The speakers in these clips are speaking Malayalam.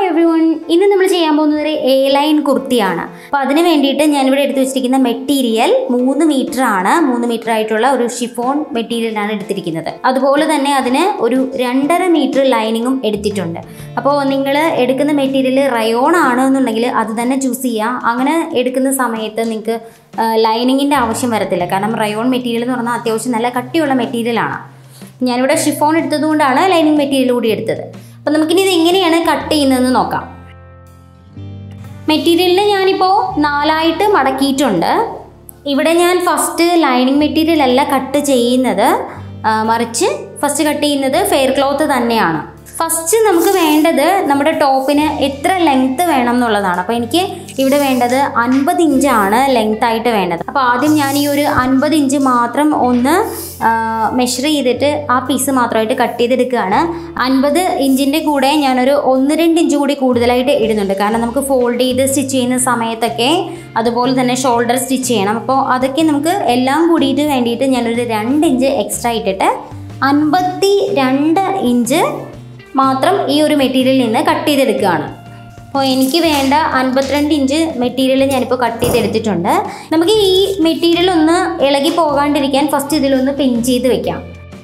എവ്രി വൺ ഇന്ന് നമ്മൾ ചെയ്യാൻ പോകുന്നത് ഒരു എ ലൈൻ കുർത്തിയാണ് അപ്പോൾ അതിന് വേണ്ടിയിട്ട് ഞാനിവിടെ എടുത്തു വെച്ചിരിക്കുന്ന മെറ്റീരിയൽ മൂന്ന് മീറ്റർ ആണ് മൂന്ന് മീറ്റർ ആയിട്ടുള്ള ഒരു ഷിഫോൺ മെറ്റീരിയലാണ് എടുത്തിരിക്കുന്നത് അതുപോലെ തന്നെ അതിന് ഒരു രണ്ടര മീറ്റർ ലൈനിങ്ങും എടുത്തിട്ടുണ്ട് അപ്പോൾ നിങ്ങൾ എടുക്കുന്ന മെറ്റീരിയൽ റയോൺ ആണ് എന്നുണ്ടെങ്കിൽ അത് തന്നെ ചൂസ് ചെയ്യുക അങ്ങനെ എടുക്കുന്ന സമയത്ത് നിങ്ങൾക്ക് ലൈനിങ്ങിൻ്റെ ആവശ്യം വരത്തില്ല കാരണം റയോൺ മെറ്റീരിയൽ എന്ന് പറഞ്ഞാൽ അത്യാവശ്യം നല്ല കട്ടിയുള്ള മെറ്റീരിയലാണ് ഞാനിവിടെ ഷിഫോൺ എടുത്തതുകൊണ്ടാണ് ലൈനിങ് മെറ്റീരിയൽ കൂടി എടുത്തത് അപ്പം നമുക്കിനി ഇത് എങ്ങനെയാണ് കട്ട് ചെയ്യുന്നതെന്ന് നോക്കാം മെറ്റീരിയലിന് ഞാനിപ്പോൾ നാലായിട്ട് മടക്കിയിട്ടുണ്ട് ഇവിടെ ഞാൻ ഫസ്റ്റ് ലൈനിങ് മെറ്റീരിയൽ അല്ല കട്ട് ചെയ്യുന്നത് ആ, മറിച്ച് ഫസ്റ്റ് കട്ട് ചെയ്യുന്നത് ഫെയർ ക്ലോത്ത് തന്നെയാണ് ഫസ്റ്റ് നമുക്ക് വേണ്ടത് നമ്മുടെ ടോപ്പിന് എത്ര ലെങ്ത്ത് വേണം എന്നുള്ളതാണ് അപ്പോൾ എനിക്ക് ഇവിടെ വേണ്ടത് അൻപത് ഇഞ്ചാണ് ലെങ്ത് ആയിട്ട് വേണ്ടത് അപ്പോൾ ആദ്യം ഞാൻ ഈ ഒരു അൻപത് ഇഞ്ച് മാത്രം ഒന്ന് മെഷർ ചെയ്തിട്ട് ആ പീസ് മാത്രമായിട്ട് കട്ട് ചെയ്തെടുക്കുകയാണ് അൻപത് ഇഞ്ചിൻ്റെ കൂടെ ഞാനൊരു ഒന്ന് രണ്ട് ഇഞ്ച് കൂടി കൂടുതലായിട്ട് ഇടുന്നുണ്ട് കാരണം നമുക്ക് ഫോൾഡ് ചെയ്ത് സ്റ്റിച്ച് ചെയ്യുന്ന സമയത്തൊക്കെ അതുപോലെ തന്നെ ഷോൾഡർ സ്റ്റിച്ച് ചെയ്യണം അപ്പോൾ അതൊക്കെ നമുക്ക് എല്ലാം കൂടിയിട്ട് വേണ്ടിയിട്ട് ഞാനൊരു രണ്ട് ഇഞ്ച് എക്സ്ട്രാ ഇട്ടിട്ട് അൻപത്തി രണ്ട് ഇഞ്ച് മാത്രം ഈ ഒരു മെറ്റീരിയലിൽ നിന്ന് കട്ട് ചെയ്തെടുക്കുകയാണ് അപ്പോൾ എനിക്ക് വേണ്ട അൻപത്തിരണ്ട് ഇഞ്ച് മെറ്റീരിയൽ ഞാനിപ്പോൾ കട്ട് ചെയ്തെടുത്തിട്ടുണ്ട് നമുക്ക് ഈ മെറ്റീരിയൽ ഒന്ന് ഇളകി പോകാണ്ടിരിക്കാൻ ഫസ്റ്റ് ഇതിലൊന്ന് പിൻ ചെയ്ത് വെക്കാം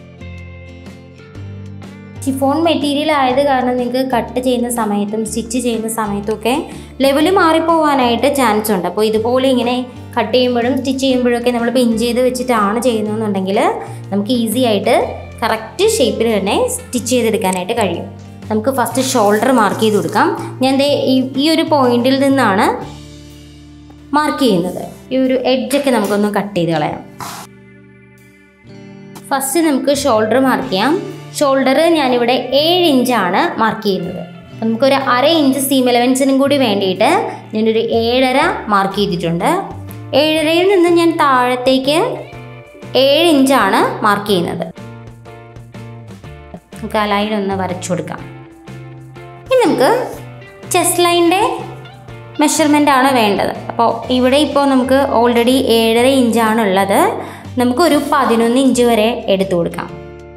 ഷിഫോൺ മെറ്റീരിയൽ ആയത് കാരണം നിങ്ങൾക്ക് കട്ട് ചെയ്യുന്ന സമയത്തും സ്റ്റിച്ച് ചെയ്യുന്ന സമയത്തും ഒക്കെ ലെവൽ മാറിപ്പോകാനായിട്ട് ചാൻസ് ഉണ്ട് അപ്പോൾ ഇതുപോലെ ഇങ്ങനെ കട്ട് ചെയ്യുമ്പോഴും സ്റ്റിച്ച് ചെയ്യുമ്പോഴൊക്കെ നമ്മൾ പിൻ ചെയ്ത് വെച്ചിട്ടാണ് ചെയ്യുന്നതെന്നുണ്ടെങ്കിൽ നമുക്ക് ഈസി ആയിട്ട് കറക്റ്റ് ഷേപ്പിൽ തന്നെ സ്റ്റിച്ച് ചെയ്തെടുക്കാനായിട്ട് കഴിയും നമുക്ക് ഫസ്റ്റ് ഷോൾഡർ മാർക്ക് ചെയ്ത് കൊടുക്കാം ഞാൻ ദേ ഈ- ഈ ഒരു പോയിന്റിൽ നിന്നാണ് മാർക്ക് ചെയ്യുന്നത് ഈ ഒരു എഡ്ജൊക്കെ നമുക്കൊന്ന് കട്ട് ചെയ്ത് കളയാം ഫസ്റ്റ് നമുക്ക് ഷോൾഡർ മാർക്ക് ചെയ്യാം ഷോൾഡർ ഞാനിവിടെ ഏഴ് ഇഞ്ചാണ് മാർക്ക് ചെയ്യുന്നത് അപ്പം നമുക്കൊരു അര ഇഞ്ച് സീം എലവൻസിനും കൂടി വേണ്ടിയിട്ട് ഞാനൊരു ഏഴര മാർക്ക് ചെയ്തിട്ടുണ്ട് ഏഴരയിൽ നിന്ന് ഞാൻ താഴത്തേക്ക് ഏഴ് ഇഞ്ചാണ് മാർക്ക് ചെയ്യുന്നത് നമുക്ക് ആ ലൈൻ ഒന്ന് വരച്ചു കൊടുക്കാം ഇനി നമുക്ക് ചെസ്റ്റ് ലൈനിൻ്റെ മെഷർമെൻ്റ് ആണ് വേണ്ടത് അപ്പോൾ ഇവിടെ ഇപ്പോൾ നമുക്ക് ഓൾറെഡി ഏഴര ഇഞ്ചാണ് ഉള്ളത് നമുക്കൊരു പതിനൊന്ന് ഇഞ്ച് വരെ എടുത്തു കൊടുക്കാം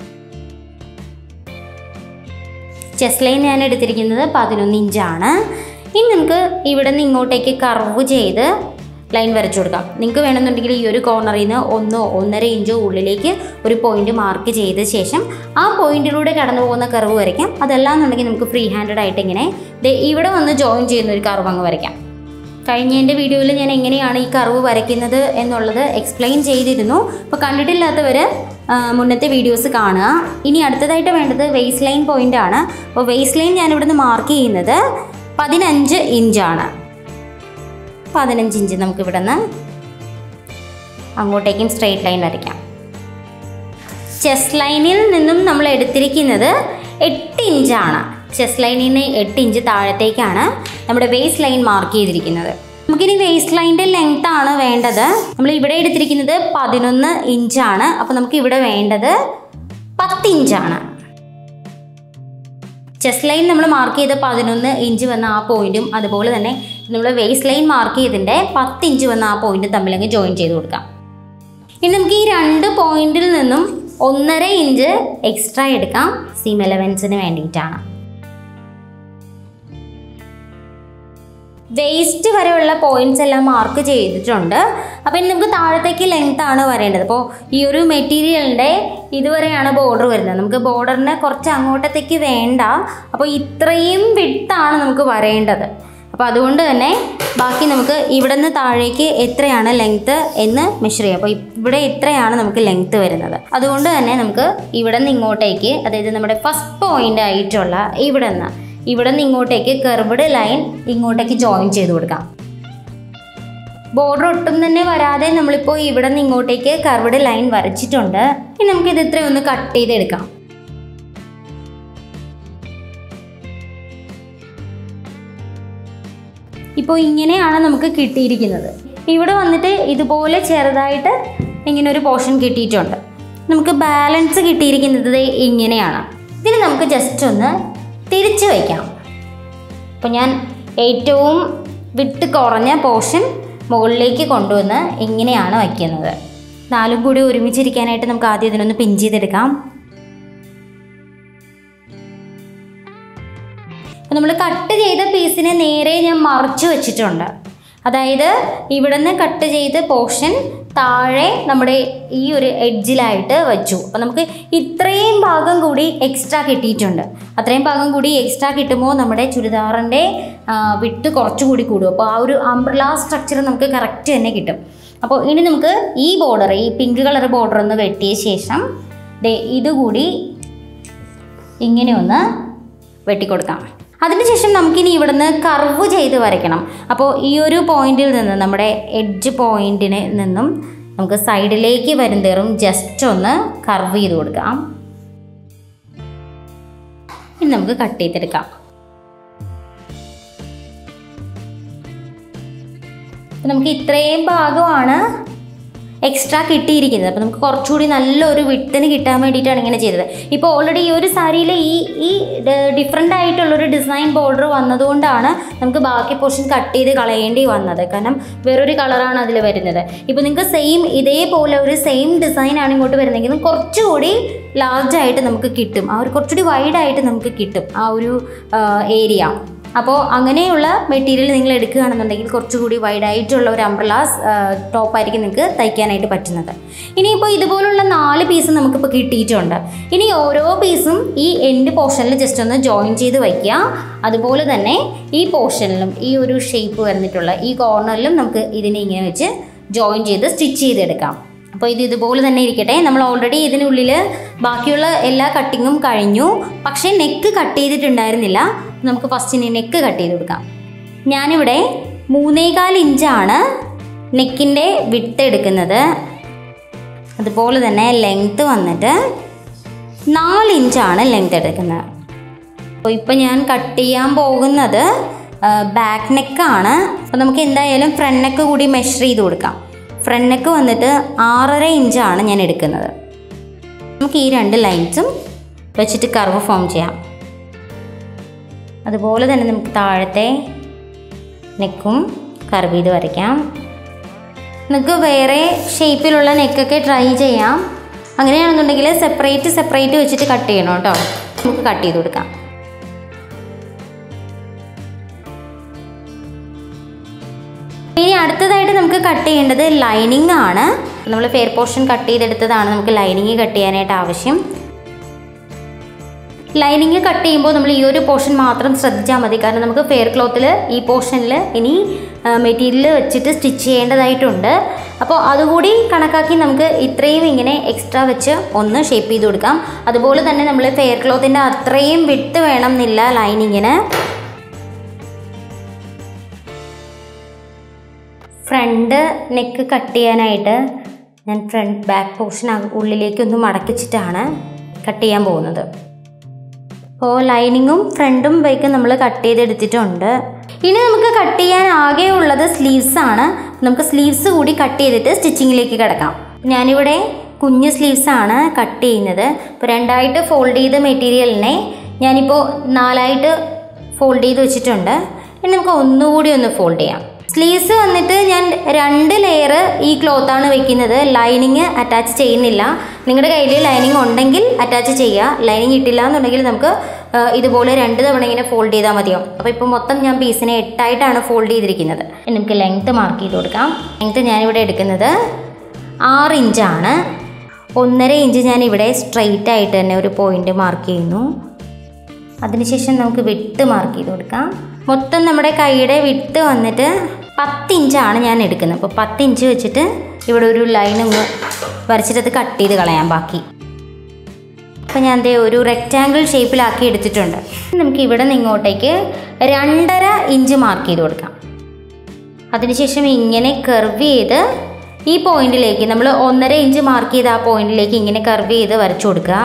ചെസ്റ്റ് ലൈൻ ഞാൻ എടുത്തിരിക്കുന്നത് പതിനൊന്ന് ഇഞ്ചാണ് ഇനി നമുക്ക് ഇവിടെ നിന്ന് ഇങ്ങോട്ടേക്ക് കർവ് ചെയ്ത് ലൈൻ വരച്ചു കൊടുക്കാം നിങ്ങൾക്ക് വേണമെന്നുണ്ടെങ്കിൽ ഈ ഒരു കോർണറിൽ നിന്ന് ഒന്നോ ഒന്നര ഇഞ്ചോ ഉള്ളിലേക്ക് ഒരു പോയിന്റ് മാർക്ക് ചെയ്ത ശേഷം ആ പോയിന്റിലൂടെ കടന്നു പോകുന്ന കർവ് വരയ്ക്കാം അതല്ലാന്നുണ്ടെങ്കിൽ നമുക്ക് ഫ്രീ ഹാൻഡഡ് ആയിട്ട് ഇങ്ങനെ ദേ ഇവിടെ വന്ന് ജോയിൻ ചെയ്യുന്ന ഒരു കർവ് അങ്ങ് വരയ്ക്കാം കഴിഞ്ഞ എൻ്റെ വീഡിയോയിൽ ഞാൻ എങ്ങനെയാണ് ഈ കർവ് വരയ്ക്കുന്നത് എന്നുള്ളത് എക്സ്പ്ലെയിൻ ചെയ്തിരുന്നു അപ്പോൾ കണ്ടിട്ടില്ലാത്തവർ മുന്നത്തെ വീഡിയോസ് കാണുക ഇനി അടുത്തതായിട്ട് വേണ്ടത് വെയ്സ് ലൈൻ പോയിൻ്റ് ആണ് അപ്പോൾ വെയ്സ് ലൈൻ ഞാൻ ഇവിടുന്ന് മാർക്ക് ചെയ്യുന്നത് പതിനഞ്ച് ഇഞ്ചാണ് പതിനഞ്ച് ഇഞ്ച് നമുക്ക് ഇവിടുന്ന് അങ്ങോട്ടേക്കും സ്ട്രെയിറ്റ് ലൈൻ വരയ്ക്കാം ചെസ്റ്റ് ലൈനിൽ നിന്നും നമ്മൾ എടുത്തിരിക്കുന്നത് എട്ട് ഇഞ്ചാണ് ചെസ്റ്റ് ലൈനിൽ നിന്ന് എട്ട് ഇഞ്ച് താഴത്തേക്കാണ് നമ്മുടെ വേസ്റ്റ് ലൈൻ മാർക്ക് ചെയ്തിരിക്കുന്നത് നമുക്കിനി വേസ്റ്റ് ലൈനിൻ്റെ ലെങ്ത് ആണ് വേണ്ടത് നമ്മൾ ഇവിടെ എടുത്തിരിക്കുന്നത് പതിനൊന്ന് ഇഞ്ചാണ് അപ്പോൾ നമുക്ക് ഇവിടെ വേണ്ടത് പത്ത് ഇഞ്ചാണ് ചെസ്റ്റ് ലൈൻ നമ്മൾ മാർക്ക് ചെയ്ത പതിനൊന്ന് ഇഞ്ച് വന്ന ആ പോയിന്റും അതുപോലെ തന്നെ നമ്മൾ വേസ്റ്റ് ലൈൻ മാർക്ക് ചെയ്തതിൻ്റെ പത്ത് ഇഞ്ച് വന്ന ആ പോയിന്റും തമ്മിലങ്ങ് ജോയിൻ ചെയ്ത് കൊടുക്കാം ഇനി നമുക്ക് ഈ രണ്ട് പോയിന്റിൽ നിന്നും ഒന്നര ഇഞ്ച് എക്സ്ട്രാ എടുക്കാം സീം എലവൻസിന് വേണ്ടിയിട്ടാണ് വേസ്റ്റ് വരെയുള്ള പോയിന്റ്സ് എല്ലാം മാർക്ക് ചെയ്തിട്ടുണ്ട് അപ്പോൾ ഇനി നമുക്ക് താഴത്തേക്ക് ലെങ്ത് ആണ് വരേണ്ടത് അപ്പോൾ ഈ ഒരു മെറ്റീരിയലിൻ്റെ ഇതുവരെയാണ് ബോർഡർ വരുന്നത് നമുക്ക് ബോർഡറിന് കുറച്ച് അങ്ങോട്ടത്തേക്ക് വേണ്ട അപ്പോൾ ഇത്രയും വിട്ടാണ് നമുക്ക് വരേണ്ടത് അപ്പോൾ അതുകൊണ്ട് തന്നെ ബാക്കി നമുക്ക് ഇവിടെ നിന്ന് താഴേക്ക് എത്രയാണ് ലെങ്ത്ത് എന്ന് മെഷർ ചെയ്യാം അപ്പോൾ ഇവിടെ ഇത്രയാണ് നമുക്ക് ലെങ്ത്ത് വരുന്നത് അതുകൊണ്ട് തന്നെ നമുക്ക് ഇവിടെ നിന്ന് ഇങ്ങോട്ടേക്ക് അതായത് നമ്മുടെ ഫസ്റ്റ് പോയിന്റ് ആയിട്ടുള്ള ഇവിടെ നിന്ന് ഇവിടെ നിന്ന് ഇങ്ങോട്ടേക്ക് കർവ്ഡ് ലൈൻ ഇങ്ങോട്ടേക്ക് ജോയിൻ ചെയ്ത് കൊടുക്കാം ബോർഡർ ഒട്ടും തന്നെ വരാതെ നമ്മളിപ്പോൾ ഇവിടെ നിന്ന് ഇങ്ങോട്ടേക്ക് കർവ്ഡ് ലൈൻ വരച്ചിട്ടുണ്ട് ഇനി നമുക്കിത് ഇത്രയും ഒന്ന് കട്ട് ചെയ്തെടുക്കാം ഇപ്പോൾ ഇങ്ങനെയാണ് നമുക്ക് കിട്ടിയിരിക്കുന്നത് ഇവിടെ വന്നിട്ട് ഇതുപോലെ ചെറുതായിട്ട് ഇങ്ങനെ ഒരു പോർഷൻ കിട്ടിയിട്ടുണ്ട് നമുക്ക് ബാലൻസ് കിട്ടിയിരിക്കുന്നത് ദേ ഇങ്ങനെയാണ് ഇതിന് നമുക്ക് ജസ്റ്റ് ഒന്ന് തിരിച്ച് വയ്ക്കാം അപ്പോൾ ഞാൻ ഏറ്റവും വിട്ട് കുറഞ്ഞ പോർഷൻ മുകളിലേക്ക് കൊണ്ടുവന്ന് ഇങ്ങനെയാണ് വയ്ക്കുന്നത് നാലും കൂടി ഒരുമിച്ചിരിക്കാനായിട്ട് നമുക്ക് ആദ്യം ഇതിനൊന്ന് പിൻ ചെയ്തെടുക്കാം അപ്പോൾ നമ്മൾ കട്ട് ചെയ്ത പീസിനെ നേരെ ഞാൻ മറിച്ച് വെച്ചിട്ടുണ്ട് അതായത് ഇവിടുന്ന് കട്ട് ചെയ്ത പോർഷൻ താഴെ നമ്മുടെ ഈ ഒരു എഡ്ജിലായിട്ട് വെച്ചു അപ്പോൾ നമുക്ക് ഇത്രയും ഭാഗം കൂടി എക്സ്ട്രാ കിട്ടിയിട്ടുണ്ട് അത്രയും ഭാഗം കൂടി എക്സ്ട്രാ കിട്ടുമ്പോൾ നമ്മുടെ ചുരിദാറിൻ്റെ വിട്ട് കുറച്ചുകൂടി കൂടും അപ്പോൾ ആ ഒരു അംബ്രല സ്ട്രക്ചർ നമുക്ക് കറക്റ്റ് തന്നെ കിട്ടും അപ്പോൾ ഇനി നമുക്ക് ഈ ബോർഡർ ഈ പിങ്ക് കളർ ബോർഡർ ഒന്ന് വെട്ടിയ ശേഷം ദേ ഇതുകൂടി ഇങ്ങനെ ഒന്ന് വെട്ടിക്കൊടുക്കാം അതിനുശേഷം നമുക്കിനി ഇവിടുന്ന് കർവ് ചെയ്ത് വരയ്ക്കണം അപ്പോൾ ഈ ഒരു പോയിന്റിൽ നിന്ന് നമ്മുടെ എഡ്ജ് പോയിന്റിന് നിന്നും നമുക്ക് സൈഡിലേക്ക് വരുന്തേറും ജസ്റ്റ് ഒന്ന് കർവ് ചെയ്ത് കൊടുക്കാം ഇനി നമുക്ക് കട്ട് ചെയ്തെടുക്കാം അപ്പോൾ നമുക്ക് ഇത്രയും ഭാഗമാണ് എക്സ്ട്രാ കിട്ടിയിരിക്കുന്നത് അപ്പോൾ നമുക്ക് കുറച്ചുകൂടി നല്ലൊരു വിട്ടിന് കിട്ടാൻ വേണ്ടിയിട്ടാണ് ഇങ്ങനെ ചെയ്തത് ഇപ്പോൾ ഓൾറെഡി ഈ ഒരു സാരിയിൽ ഈ ഈ ഡിഫറെൻ്റ് ആയിട്ടുള്ളൊരു ഡിസൈൻ ബോർഡർ വന്നതുകൊണ്ടാണ് നമുക്ക് ബാക്കി പോർഷൻ കട്ട് ചെയ്ത് കളയേണ്ടി വന്നത് കാരണം വേറൊരു കളറാണ് അതിൽ വരുന്നത് ഇപ്പോൾ നിങ്ങൾക്ക് സെയിം ഇതേപോലെ ഒരു സെയിം ഡിസൈൻ ആണ് ഇങ്ങോട്ട് വരുന്നതെങ്കിൽ കുറച്ചുകൂടി ലാർജ് ആയിട്ട് നമുക്ക് കിട്ടും ആ ഒരു കുറച്ചുകൂടി വൈഡ് ആയിട്ട് നമുക്ക് കിട്ടും ആ ഒരു ഏരിയ അപ്പോൾ അങ്ങനെയുള്ള മെറ്റീരിയൽ നിങ്ങൾ എടുക്കുകയാണെന്നുണ്ടെങ്കിൽ കുറച്ചുകൂടി വൈഡായിട്ടുള്ള ഒരു അംബ്രലാസ് ടോപ്പായിരിക്കും നിങ്ങൾക്ക് തയ്ക്കാനായിട്ട് പറ്റുന്നത് ഇനിയിപ്പോൾ ഇതുപോലുള്ള നാല് പീസ് നമുക്കിപ്പോൾ കിട്ടിയിട്ടുണ്ട് ഇനി ഓരോ പീസും ഈ എൻഡ് പോർഷനിൽ ജസ്റ്റ് ഒന്ന് ജോയിൻ ചെയ്ത് വയ്ക്കുക അതുപോലെ തന്നെ ഈ പോർഷനിലും ഈ ഒരു ഷേപ്പ് വന്നിട്ടുള്ള ഈ കോർണറിലും നമുക്ക് ഇതിനെ ഇങ്ങനെ വെച്ച് ജോയിൻ ചെയ്ത് സ്റ്റിച്ച് ചെയ്തെടുക്കാം അപ്പോൾ ഇത് ഇതുപോലെ തന്നെ ഇരിക്കട്ടെ നമ്മൾ ഓൾറെഡി ഇതിനുള്ളിൽ ബാക്കിയുള്ള എല്ലാ കട്ടിങ്ങും കഴിഞ്ഞു പക്ഷേ നെക്ക് കട്ട് ചെയ്തിട്ടുണ്ടായിരുന്നില്ല നമുക്ക് ഫസ്റ്റ് ഇനി നെക്ക് കട്ട് ചെയ്ത് കൊടുക്കാം ഞാനിവിടെ മൂന്നേകാൽ ഇഞ്ചാണ് നെക്കിൻ്റെ വിട്ട് എടുക്കുന്നത് അതുപോലെ തന്നെ ലെങ്ത്ത് വന്നിട്ട് നാല് ഇഞ്ചാണ് ലെങ്ത്ത് എടുക്കുന്നത് അപ്പോൾ ഇപ്പം ഞാൻ കട്ട് ചെയ്യാൻ പോകുന്നത് ബാക്ക് നെക്കാണ് അപ്പോൾ നമുക്ക് എന്തായാലും ഫ്രണ്ട് നെക്ക് കൂടി മെഷർ ചെയ്ത് കൊടുക്കാം ഫ്രണ്ട് നെക്ക് വന്നിട്ട് ആറര ഇഞ്ചാണ് ഞാൻ എടുക്കുന്നത് നമുക്ക് ഈ രണ്ട് ലൈൻസും വെച്ചിട്ട് കർവ് ഫോം ചെയ്യാം അതുപോലെ തന്നെ നമുക്ക് താഴത്തെ നെക്കും കർവ് ചെയ്ത് വരയ്ക്കാം നിങ്ങൾക്ക് വേറെ ഷേപ്പിലുള്ള നെക്കൊക്കെ ട്രൈ ചെയ്യാം അങ്ങനെയാണെന്നുണ്ടെങ്കിൽ സെപ്പറേറ്റ് സെപ്പറേറ്റ് വെച്ചിട്ട് കട്ട് ചെയ്യണം കേട്ടോ നമുക്ക് കട്ട് ചെയ്ത് കൊടുക്കാം ഇനി അടുത്തതായിട്ട് നമുക്ക് കട്ട് ചെയ്യേണ്ടത് ലൈനിങ് ആണ് നമ്മൾ ഫെയർ പോർഷൻ കട്ട് ചെയ്തെടുത്തതാണ് നമുക്ക് ലൈനിങ് കട്ട് ചെയ്യാനായിട്ട് ആവശ്യം ലൈനിങ് കട്ട് ചെയ്യുമ്പോൾ നമ്മൾ ഈ ഒരു പോർഷൻ മാത്രം ശ്രദ്ധിച്ചാൽ മതി കാരണം നമുക്ക് ഫെയർ ക്ലോത്തിൽ ഈ പോർഷനിൽ ഇനി മെറ്റീരിയൽ വെച്ചിട്ട് സ്റ്റിച്ച് ചെയ്യേണ്ടതായിട്ടുണ്ട് അപ്പോൾ അതുകൂടി കണക്കാക്കി നമുക്ക് ഇത്രയും ഇങ്ങനെ എക്സ്ട്രാ വെച്ച് ഒന്ന് ഷേപ്പ് ചെയ്ത് കൊടുക്കാം അതുപോലെ തന്നെ നമ്മൾ ഫെയർ ക്ലോത്തിൻ്റെ അത്രയും വിട്ട് വേണം എന്നില്ല ലൈനിങ്ങിന് ഫ്രണ്ട് നെക്ക് കട്ട് ചെയ്യാനായിട്ട് ഞാൻ ഫ്രണ്ട് ബാക്ക് പോർഷൻ ഉള്ളിലേക്കൊന്ന് മടക്കിച്ചിട്ടാണ് കട്ട് ചെയ്യാൻ പോകുന്നത് അപ്പോൾ ലൈനിങ്ങും ഫ്രണ്ടും വൈക്കും നമ്മൾ കട്ട് ചെയ്തെടുത്തിട്ടുണ്ട് ഇനി നമുക്ക് കട്ട് ചെയ്യാൻ ആകെ ഉള്ളത് സ്ലീവ്സ് ആണ് നമുക്ക് സ്ലീവ്സ് കൂടി കട്ട് ചെയ്തിട്ട് സ്റ്റിച്ചിങ്ങിലേക്ക് കിടക്കാം ഞാനിവിടെ കുഞ്ഞ് സ്ലീവ്സ് ആണ് കട്ട് ചെയ്യുന്നത് ഇപ്പോൾ രണ്ടായിട്ട് ഫോൾഡ് ചെയ്ത മെറ്റീരിയലിനെ ഞാനിപ്പോൾ നാലായിട്ട് ഫോൾഡ് ചെയ്ത് വെച്ചിട്ടുണ്ട് ഇനി നമുക്ക് ഒന്നുകൂടി ഒന്ന് ഫോൾഡ് ചെയ്യാം സ്ലീവ്സ് വന്നിട്ട് ഞാൻ രണ്ട് ലെയർ ഈ ക്ലോത്താണ് വെക്കുന്നത് ലൈനിങ് അറ്റാച്ച് ചെയ്യുന്നില്ല നിങ്ങളുടെ കയ്യിൽ ലൈനിങ് ഉണ്ടെങ്കിൽ അറ്റാച്ച് ചെയ്യുക ലൈനിങ് ഇട്ടില്ല എന്നുണ്ടെങ്കിൽ നമുക്ക് ആ, ഇതുപോലെ രണ്ട് തവണ ഇങ്ങനെ ഫോൾഡ് ചെയ്താൽ മതിയാവും അപ്പോൾ ഇപ്പോൾ മൊത്തം ഞാൻ പീസിനെ എട്ടായിട്ടാണ് ഫോൾഡ് ചെയ്തിരിക്കുന്നത് ഇനി നമുക്ക് ലെങ്ത്ത് മാർക്ക് ചെയ്ത് കൊടുക്കാം ലെങ്ത്ത് ഞാനിവിടെ എടുക്കുന്നത് ആറ് ഇഞ്ചാണ് ഒന്നര ഇഞ്ച് ഞാൻ ഇവിടെ സ്ട്രെയിറ്റ് ആയിട്ട് തന്നെ ഒരു പോയിന്റ് മാർക്ക് ചെയ്യുന്നു അതിനുശേഷം നമുക്ക് വിട്ട് മാർക്ക് ചെയ്ത് കൊടുക്കാം മൊത്തം നമ്മുടെ കൈയുടെ വിട്ട് വന്നിട്ട് പത്ത് ഇഞ്ചാണ് ഞാൻ എടുക്കുന്നത് അപ്പോൾ പത്ത് ഇഞ്ച് വെച്ചിട്ട് ഇവിടെ ഒരു ലൈൻ ഒന്ന് വരച്ചിട്ട് അത് കട്ട് ചെയ്ത് കളയാം ബാക്കി അപ്പോൾ ഞാൻ ദേ ഒരു റെക്റ്റാങ്കിൾ ഷേപ്പിലാക്കി എടുത്തിട്ടുണ്ട് നമുക്ക് ഇവിടെ നിന്ന് ഇങ്ങോട്ടേക്ക് രണ്ടര ഇഞ്ച് മാർക്ക് ചെയ്ത് കൊടുക്കാം അതിനുശേഷം ഇങ്ങനെ കർവ് ചെയ്ത് ഈ പോയിന്റിലേക്ക് നമ്മൾ ഒന്നര ഇഞ്ച് മാർക്ക് ചെയ്ത ആ പോയിന്റിലേക്ക് ഇങ്ങനെ കർവ് ചെയ്ത് വരച്ചു കൊടുക്കുക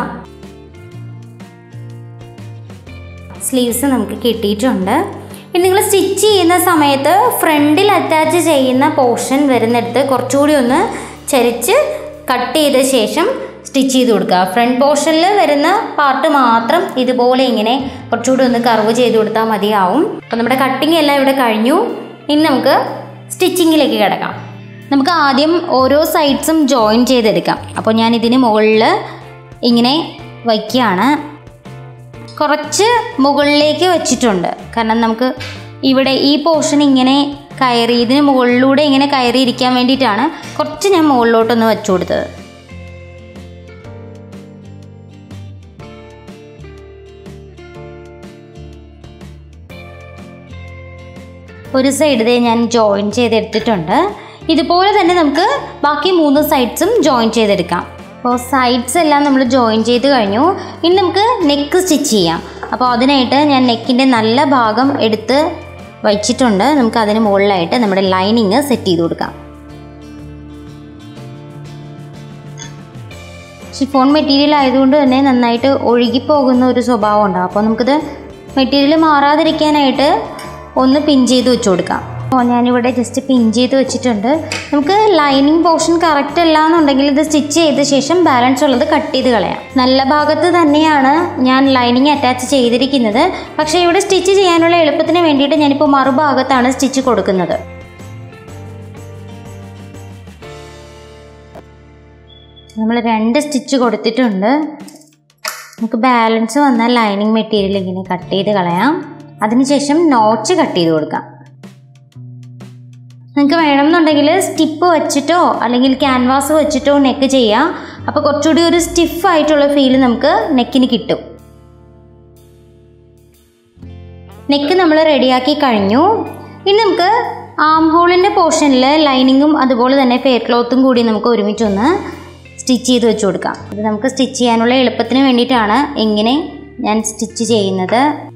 സ്ലീവ്സ് നമുക്ക് കിട്ടിയിട്ടുണ്ട് ഇനി നിങ്ങൾ സ്റ്റിച്ച് ചെയ്യുന്ന സമയത്ത് ഫ്രണ്ടിൽ അറ്റാച്ച് ചെയ്യുന്ന പോർഷൻ വരുന്നിടത്ത് കുറച്ചുകൂടി ഒന്ന് ചരിച്ച് കട്ട് ചെയ്ത ശേഷം സ്റ്റിച്ച് ചെയ്ത് കൊടുക്കുക ഫ്രണ്ട് പോർഷനിൽ വരുന്ന പാർട്ട് മാത്രം ഇതുപോലെ ഇങ്ങനെ കുറച്ചുകൂടി ഒന്ന് കർവ് ചെയ്ത് കൊടുത്താൽ മതിയാവും അപ്പോൾ നമ്മുടെ കട്ടിങ് എല്ലാം ഇവിടെ കഴിഞ്ഞു ഇനി നമുക്ക് സ്റ്റിച്ചിങ്ങിലേക്ക് കിടക്കാം നമുക്ക് ആദ്യം ഓരോ സൈഡ്സും ജോയിൻ ചെയ്തെടുക്കാം അപ്പോൾ ഞാൻ ഇതിന് മുകളിൽ ഇങ്ങനെ വയ്ക്കുകയാണ് കുറച്ച് മുകളിലേക്ക് വെച്ചിട്ടുണ്ട് കാരണം നമുക്ക് ഇവിടെ ഈ പോർഷൻ ഇങ്ങനെ കയറി ഇതിന് മുകളിലൂടെ ഇങ്ങനെ കയറി ഇരിക്കാൻ വേണ്ടിയിട്ടാണ് കുറച്ച് ഞാൻ മുകളിലോട്ടൊന്ന് വെച്ചു കൊടുത്തത് ഒരു സൈഡ് ദേ ഞാൻ ജോയിൻ ചെയ്തെടുത്തിട്ടുണ്ട് ഇതുപോലെ തന്നെ നമുക്ക് ബാക്കി മൂന്ന് സൈഡ്സും ജോയിൻ ചെയ്തെടുക്കാം അപ്പോൾ സൈഡ്സ് എല്ലാം നമ്മൾ ജോയിൻ ചെയ്ത് കഴിഞ്ഞു ഇനി നമുക്ക് നെക്ക് സ്റ്റിച്ച് ചെയ്യാം അപ്പോൾ അതിനായിട്ട് ഞാൻ നെക്കിൻ്റെ നല്ല ഭാഗം എടുത്ത് വച്ചിട്ടുണ്ട് നമുക്ക് അതിന് മുകളിലായിട്ട് നമ്മുടെ ലൈനിങ് സെറ്റ് ചെയ്ത് കൊടുക്കാം ഷിഫോൺ മെറ്റീരിയൽ ആയതുകൊണ്ട് തന്നെ നന്നായിട്ട് ഒഴുകിപ്പോകുന്ന ഒരു സ്വഭാവം ഉണ്ടാവും അപ്പോൾ നമുക്കിത് മെറ്റീരിയൽ മാറാതിരിക്കാനായിട്ട് ഒന്ന് പിൻ ചെയ്ത് വെച്ച് കൊടുക്കാം അപ്പോൾ ഞാനിവിടെ ജസ്റ്റ് പിൻ ചെയ്ത് വെച്ചിട്ടുണ്ട് നമുക്ക് ലൈനിങ് പോർഷൻ കറക്റ്റ് അല്ല എന്നുണ്ടെങ്കിൽ ഇത് സ്റ്റിച്ച് ചെയ്ത ശേഷം ബാലൻസ് ഉള്ളത് കട്ട് ചെയ്ത് കളയാം നല്ല ഭാഗത്ത് തന്നെയാണ് ഞാൻ ലൈനിങ് അറ്റാച്ച് ചെയ്തിരിക്കുന്നത് പക്ഷേ ഇവിടെ സ്റ്റിച്ച് ചെയ്യാനുള്ള എളുപ്പത്തിന് വേണ്ടിയിട്ട് ഞാനിപ്പോൾ മറുഭാഗത്താണ് സ്റ്റിച്ച് കൊടുക്കുന്നത് നമ്മൾ രണ്ട് സ്റ്റിച്ച് കൊടുത്തിട്ടുണ്ട് നമുക്ക് ബാലൻസ് വന്നാൽ ലൈനിങ് മെറ്റീരിയൽ ഇങ്ങനെ കട്ട് ചെയ്ത് കളയാം അതിനുശേഷം നോച്ച് കട്ട് ചെയ്ത് കൊടുക്കാം നിങ്ങൾക്ക് വേണമെന്നുണ്ടെങ്കിൽ സ്റ്റിപ്പ് വെച്ചിട്ടോ അല്ലെങ്കിൽ ക്യാൻവാസ് വെച്ചിട്ടോ നെക്ക് ചെയ്യാം അപ്പോൾ കുറച്ചുകൂടി ഒരു സ്റ്റിഫ് ആയിട്ടുള്ള ഫീൽ നമുക്ക് നെക്കിന് കിട്ടും നെക്ക് നമ്മൾ റെഡിയാക്കി കഴിഞ്ഞു ഇനി നമുക്ക് ആം ഹോളിൻ്റെ പോർഷനിൽ ലൈനിങ്ങും അതുപോലെ തന്നെ ഫെയർ ക്ലോത്തും കൂടി നമുക്ക് ഒരുമിച്ചൊന്ന് സ്റ്റിച്ച് ചെയ്ത് വെച്ച് കൊടുക്കാം അത് നമുക്ക് സ്റ്റിച്ച് ചെയ്യാനുള്ള എളുപ്പത്തിന് വേണ്ടിയിട്ടാണ് ഇങ്ങനെ ഞാൻ സ്റ്റിച്ച് ചെയ്യുന്നത്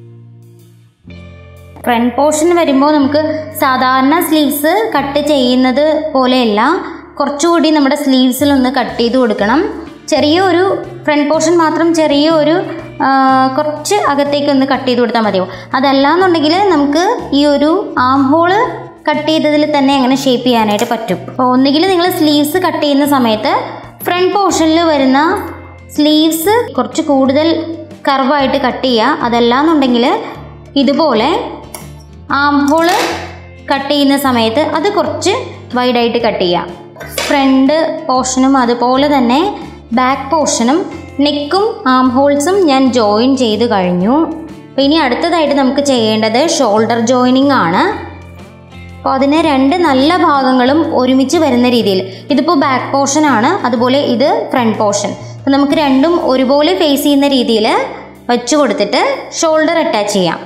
ഫ്രണ്ട് പോർഷൻ വരുമ്പോൾ നമുക്ക് സാധാരണ സ്ലീവ്സ് കട്ട് ചെയ്യുന്നത് പോലെയല്ല കുറച്ചുകൂടി നമ്മുടെ സ്ലീവ്സിലൊന്ന് കട്ട് ചെയ്ത് കൊടുക്കണം ചെറിയൊരു ഫ്രണ്ട് പോർഷൻ മാത്രം ചെറിയൊരു ആ, കുറച്ച് അകത്തേക്കൊന്ന് കട്ട് ചെയ്ത് കൊടുത്താൽ മതിയാവും അതല്ല എന്നുണ്ടെങ്കിൽ നമുക്ക് ഈ ഒരു ആം ഹോള് കട്ട് ചെയ്തതിൽ തന്നെ അങ്ങനെ ഷേപ്പ് ചെയ്യാനായിട്ട് പറ്റും അപ്പോൾ ഒന്നുകിൽ നിങ്ങൾ സ്ലീവ്സ് കട്ട് ചെയ്യുന്ന സമയത്ത് ഫ്രണ്ട് പോർഷനിൽ വരുന്ന സ്ലീവ്സ് കുറച്ച് കൂടുതൽ കർവായിട്ട് കട്ട് ചെയ്യുക അതല്ല എന്നുണ്ടെങ്കിൽ ഇതുപോലെ ആം ഹോള് കട്ട് ചെയ്യുന്ന സമയത്ത് അത് കുറച്ച് വൈഡായിട്ട് കട്ട് ചെയ്യാം ഫ്രണ്ട് പോർഷനും അതുപോലെ തന്നെ ബാക്ക് പോർഷനും നെക്കും ആം ഹോൾസും ഞാൻ ജോയിൻ ചെയ്ത് കഴിഞ്ഞു അപ്പോൾ ഇനി അടുത്തതായിട്ട് നമുക്ക് ചെയ്യേണ്ടത് ഷോൾഡർ ജോയിനിങ് ആണ് അപ്പോൾ അതിന് രണ്ട് നല്ല ഭാഗങ്ങളും ഒരുമിച്ച് വരുന്ന രീതിയിൽ ഇതിപ്പോൾ ബാക്ക് പോർഷൻ ആണ് അതുപോലെ ഇത് ഫ്രണ്ട് പോർഷൻ അപ്പോൾ നമുക്ക് രണ്ടും ഒരുപോലെ ഫേസ് ചെയ്യുന്ന രീതിയിൽ വെച്ച് കൊടുത്തിട്ട് ഷോൾഡർ അറ്റാച്ച് ചെയ്യാം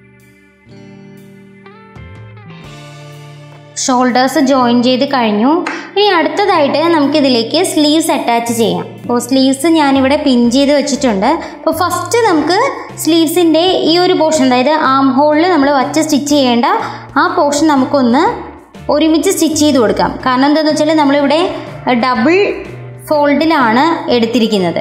ഷോൾഡേഴ്സ് ജോയിൻ ചെയ്ത് കഴിഞ്ഞു ഇനി അടുത്തതായിട്ട് നമുക്കിതിലേക്ക് സ്ലീവ്സ് അറ്റാച്ച് ചെയ്യാം അപ്പോൾ സ്ലീവ്സ് ഞാനിവിടെ പിൻ ചെയ്ത് വെച്ചിട്ടുണ്ട് അപ്പോൾ ഫസ്റ്റ് നമുക്ക് സ്ലീവ്സിൻ്റെ ഈ ഒരു പോർഷൻ അതായത് ആം ഹോളിൽ നമ്മൾ വച്ച് സ്റ്റിച്ച് ചെയ്യേണ്ട ആ പോർഷൻ നമുക്കൊന്ന് ഒരുമിച്ച് സ്റ്റിച്ച് ചെയ്ത് കൊടുക്കാം കാരണം എന്താണെന്ന് വെച്ചാൽ നമ്മളിവിടെ ഡബിൾ ഫോൾഡിലാണ് എടുത്തിരിക്കുന്നത്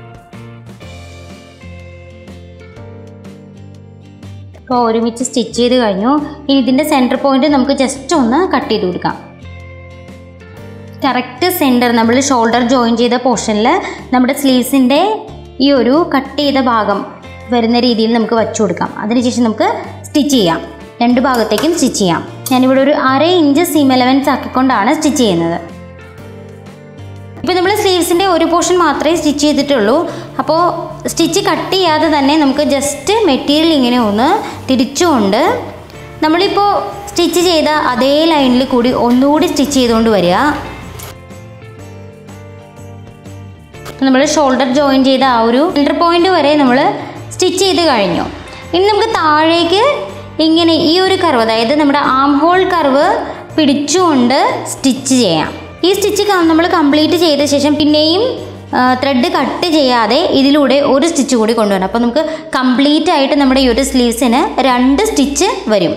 അപ്പോൾ ഒരുമിച്ച് സ്റ്റിച്ച് ചെയ്ത് കഴിഞ്ഞു ഇനി ഇതിൻ്റെ സെൻറ്റർ പോയിന്റ് നമുക്ക് ജസ്റ്റ് ഒന്ന് കട്ട് ചെയ്ത് കൊടുക്കാം കറക്റ്റ് സെൻറ്റർ നമ്മൾ ഷോൾഡർ ജോയിൻ ചെയ്ത പോർഷനിൽ നമ്മുടെ സ്ലീവ്സിൻ്റെ ഈ ഒരു കട്ട് ചെയ്ത ഭാഗം വരുന്ന രീതിയിൽ നമുക്ക് വച്ചു കൊടുക്കാം അതിനുശേഷം നമുക്ക് സ്റ്റിച്ച് ചെയ്യാം രണ്ട് ഭാഗത്തേക്കും സ്റ്റിച്ച് ചെയ്യാം ഞാനിവിടെ ഒരു അര ഇഞ്ച് സീം എലവൻസ് ആക്കിക്കൊണ്ടാണ് സ്റ്റിച്ച് ചെയ്യുന്നത് ഇപ്പോൾ നമ്മൾ സ്ലീവ്സിൻ്റെ ഒരു പോർഷൻ മാത്രമേ സ്റ്റിച്ച് ചെയ്തിട്ടുള്ളൂ അപ്പോൾ സ്റ്റിച്ച് കട്ട് ചെയ്യാതെ തന്നെ നമുക്ക് ജസ്റ്റ് മെറ്റീരിയൽ ഇങ്ങനെ ഒന്ന് തിരിച്ചുകൊണ്ട് നമ്മളിപ്പോൾ സ്റ്റിച്ച് ചെയ്ത അതേ ലൈനിൽ കൂടി ഒന്നുകൂടി സ്റ്റിച്ച് ചെയ്തുകൊണ്ട് വരിക നമ്മൾ ഷോൾഡർ ജോയിൻ ചെയ്ത ആ ഒരു സെൻറ്റർ പോയിന്റ് വരെ നമ്മൾ സ്റ്റിച്ച് ചെയ്ത് കഴിഞ്ഞു ഇനി നമുക്ക് താഴേക്ക് ഇങ്ങനെ ഈ ഒരു കർവ് അതായത് നമ്മുടെ ആം ഹോൾ കർവ് പിടിച്ചുകൊണ്ട് സ്റ്റിച്ച് ചെയ്യാം ഈ സ്റ്റിച്ച് നമ്മൾ കംപ്ലീറ്റ് ചെയ്ത ശേഷം പിന്നെയും ത്രെഡ് കട്ട് ചെയ്യാതെ ഇതിലൂടെ ഒരു സ്റ്റിച്ച് കൂടി കൊണ്ടുവരണം അപ്പോൾ നമുക്ക് കംപ്ലീറ്റ് ആയിട്ട് നമ്മുടെ ഈ ഒരു സ്ലീവ്സിന് രണ്ട് സ്റ്റിച്ച് വരും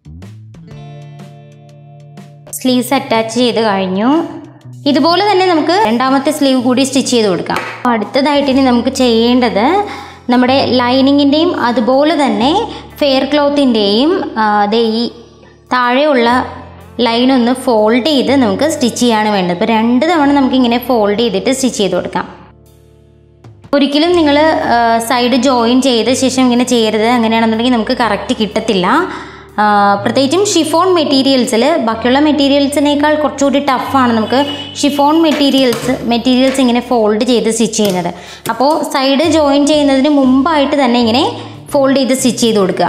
സ്ലീവ്സ് അറ്റാച്ച് ചെയ്ത് കഴിഞ്ഞു ഇതുപോലെ തന്നെ നമുക്ക് രണ്ടാമത്തെ സ്ലീവ് കൂടി സ്റ്റിച്ച് ചെയ്ത് കൊടുക്കാം അടുത്തതായിട്ട് ഇനി നമുക്ക് ചെയ്യേണ്ടത് നമ്മുടെ ലൈനിങ്ങിൻ്റെയും അതുപോലെ തന്നെ ഫെയർ ക്ലോത്തിൻ്റെയും ദേ ഈ താഴെയുള്ള ലൈൻ ഒന്ന് ഫോൾഡ് ചെയ്ത് നമുക്ക് സ്റ്റിച്ച് ചെയ്യാണ് വേണ്ടത് ഇപ്പോൾ രണ്ട് തവണ നമുക്ക് ഇങ്ങനെ ഫോൾഡ് ചെയ്തിട്ട് സ്റ്റിച്ച് ചെയ്ത് കൊടുക്കാം ഒരിക്കലും നിങ്ങൾ സൈഡ് ജോയിൻ ചെയ്ത ശേഷം ഇങ്ങനെ ചെയ്യരുത് അങ്ങനെയാണെന്നുണ്ടെങ്കിൽ നമുക്ക് കറക്റ്റ് കിട്ടത്തില്ല ആ, പ്രത്യേകിച്ചും ഷിഫോൺ മെറ്റീരിയൽസിൽ ബാക്കിയുള്ള മെറ്റീരിയൽസിനേക്കാൾ കുറച്ചുകൂടി ടഫാണ് നമുക്ക് ഷിഫോൺ മെറ്റീരിയൽസ് മെറ്റീരിയൽസ് ഇങ്ങനെ ഫോൾഡ് ചെയ്ത് സ്റ്റിച്ച് ചെയ്യുന്നത് അപ്പോൾ സൈഡ് ജോയിൻ ചെയ്യുന്നതിന് മുമ്പായിട്ട് തന്നെ ഇങ്ങനെ ഫോൾഡ് ചെയ്ത് സ്റ്റിച്ച് ചെയ്ത് കൊടുക്കുക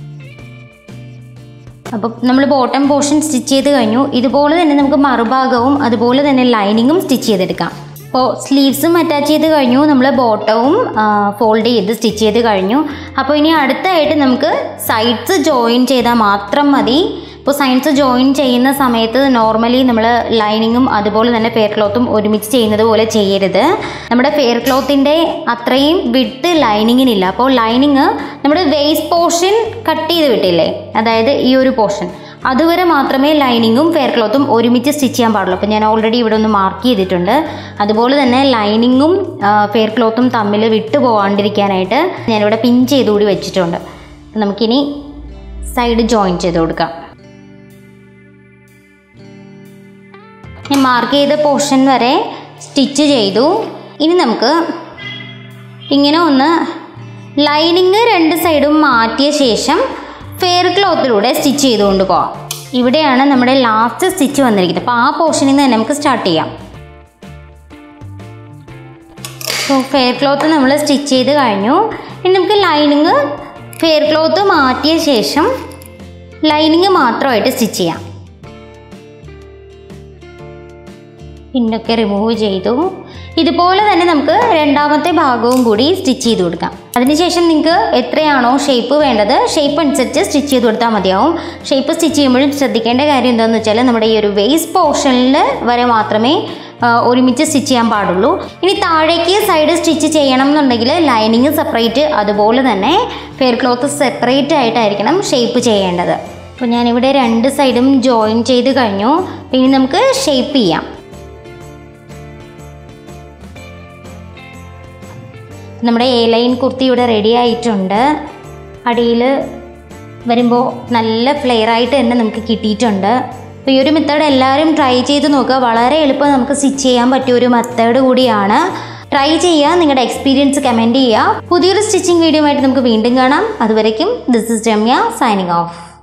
അപ്പോൾ നമ്മൾ ബോട്ടം പോർഷൻ സ്റ്റിച്ച് ചെയ്ത് കഴിഞ്ഞു ഇതുപോലെ തന്നെ നമുക്ക് മറുഭാഗവും അതുപോലെ തന്നെ ലൈനിങ്ങും സ്റ്റിച്ച് ചെയ്തെടുക്കാം അപ്പോൾ സ്ലീവ്സും അറ്റാച്ച് ചെയ്ത് കഴിഞ്ഞു നമ്മൾ ബോട്ടവും ഫോൾഡ് ചെയ്ത് സ്റ്റിച്ച് ചെയ്ത് കഴിഞ്ഞു അപ്പോൾ ഇനി അടുത്തായിട്ട് നമുക്ക് സൈഡ്സ് ജോയിൻ ചെയ്താൽ മാത്രം മതി ഇപ്പോൾ സൈഡ്സ് ജോയിൻ ചെയ്യുന്ന സമയത്ത് നോർമലി നമ്മൾ ലൈനിങ്ങും അതുപോലെ തന്നെ ഫെയർ ക്ലോത്തും ഒരുമിച്ച് ചെയ്യുന്നത് പോലെ ചെയ്യരുത് നമ്മുടെ ഫെയർ ക്ലോത്തിൻ്റെ അത്രയും വിട്ട് ലൈനിങ്ങിനില്ല അപ്പോൾ ലൈനിങ് നമ്മുടെ വേസ്റ്റ് പോർഷൻ കട്ട് ചെയ്ത് വിട്ടില്ലേ അതായത് ഈ ഒരു പോർഷൻ അതുവരെ മാത്രമേ ലൈനിങ്ങും ഫെയർ ക്ലോത്തും ഒരുമിച്ച് സ്റ്റിച്ച് ചെയ്യാൻ പാടുള്ളൂ അപ്പോൾ ഞാൻ ഓൾറെഡി ഇവിടെ ഒന്ന് മാർക്ക് ചെയ്തിട്ടുണ്ട് അതുപോലെ തന്നെ ലൈനിങ്ങും ഫെയർ ക്ലോത്തും തമ്മിൽ വിട്ടു പോകാണ്ടിരിക്കാനായിട്ട് ഞാനിവിടെ പിൻ ചെയ്തുകൂടി വെച്ചിട്ടുണ്ട് അപ്പോൾ നമുക്കിനി സൈഡ് ജോയിൻ ചെയ്ത് കൊടുക്കാം ഞാൻ മാർക്ക് ചെയ്ത പോർഷൻ വരെ സ്റ്റിച്ച് ചെയ്തു ഇനി നമുക്ക് ഇങ്ങനെ ഒന്ന് ലൈനിങ് രണ്ട് സൈഡും മാറ്റിയ ശേഷം ഫെയർ ക്ലോത്തിലൂടെ സ്റ്റിച്ച് ചെയ്തുകൊണ്ട് പോവാം ഇവിടെയാണ് നമ്മുടെ ലാസ്റ്റ് സ്റ്റിച്ച് വന്നിരിക്കുന്നത് അപ്പോൾ ആ പോർഷനിൽ നിന്ന് തന്നെ നമുക്ക് സ്റ്റാർട്ട് ചെയ്യാം സോ ഫെയർ ക്ലോത്ത് നമ്മൾ സ്റ്റിച്ച് ചെയ്ത് കഴിഞ്ഞു ഇനി നമുക്ക് ലൈനിങ് ഫെയർ ക്ലോത്ത് മാറ്റിയ ശേഷം ലൈനിങ് മാത്രമായിട്ട് സ്റ്റിച്ച് ചെയ്യാം പിന്നൊക്കെ റിമൂവ് ചെയ്തു ഇതുപോലെ തന്നെ നമുക്ക് രണ്ടാമത്തെ ഭാഗവും കൂടി സ്റ്റിച്ച് ചെയ്ത് കൊടുക്കാം അതിനുശേഷം നിങ്ങൾക്ക് എത്രയാണോ ഷേപ്പ് വേണ്ടത് ഷേപ്പ് അനുസരിച്ച് സ്റ്റിച്ച് ചെയ്ത് കൊടുത്താൽ മതിയാവും ഷേപ്പ് സ്റ്റിച്ച് ചെയ്യുമ്പോഴും ശ്രദ്ധിക്കേണ്ട കാര്യം എന്താണെന്ന് വെച്ചാൽ നമ്മുടെ ഈ ഒരു വേസ്റ്റ് പോർഷനിൽ വരെ മാത്രമേ ആ, ഒരുമിച്ച് സ്റ്റിച്ച് ചെയ്യാൻ പാടുള്ളൂ ഇനി താഴേക്ക് സൈഡ് സ്റ്റിച്ച് ചെയ്യണം എന്നുണ്ടെങ്കിൽ ലൈനിങ് സെപ്പറേറ്റ് അതുപോലെ തന്നെ ഫെയർ ക്ലോത്ത് സെപ്പറേറ്റ് ആയിട്ടായിരിക്കണം ഷേപ്പ് ചെയ്യേണ്ടത് അപ്പോൾ ഞാനിവിടെ രണ്ട് സൈഡും ജോയിൻ ചെയ്ത് കഴിഞ്ഞു പിന്നെ നമുക്ക് ഷേപ്പ് ചെയ്യാം നമ്മുടെ എ ലൈൻ കുർത്തി ഇവിടെ റെഡി ആയിട്ടുണ്ട് അടിയിൽ വരുമ്പോൾ നല്ല ഫ്ലെയർ ആയിട്ട് തന്നെ നമുക്ക് കിട്ടിയിട്ടുണ്ട് അപ്പോൾ ഈ ഒരു മെത്തേഡ് എല്ലാവരും ട്രൈ ചെയ്ത് നോക്കുക വളരെ എളുപ്പം നമുക്ക് സ്റ്റിച്ച് ചെയ്യാൻ പറ്റിയ ഒരു മെത്തേഡ് കൂടിയാണ് ട്രൈ ചെയ്യുക നിങ്ങളുടെ എക്സ്പീരിയൻസ് കമൻറ്റ് ചെയ്യുക പുതിയൊരു സ്റ്റിച്ചിങ് വീഡിയോ ആയിട്ട് നമുക്ക് വീണ്ടും കാണാം അതുവരയ്ക്കും this is Ramya signing of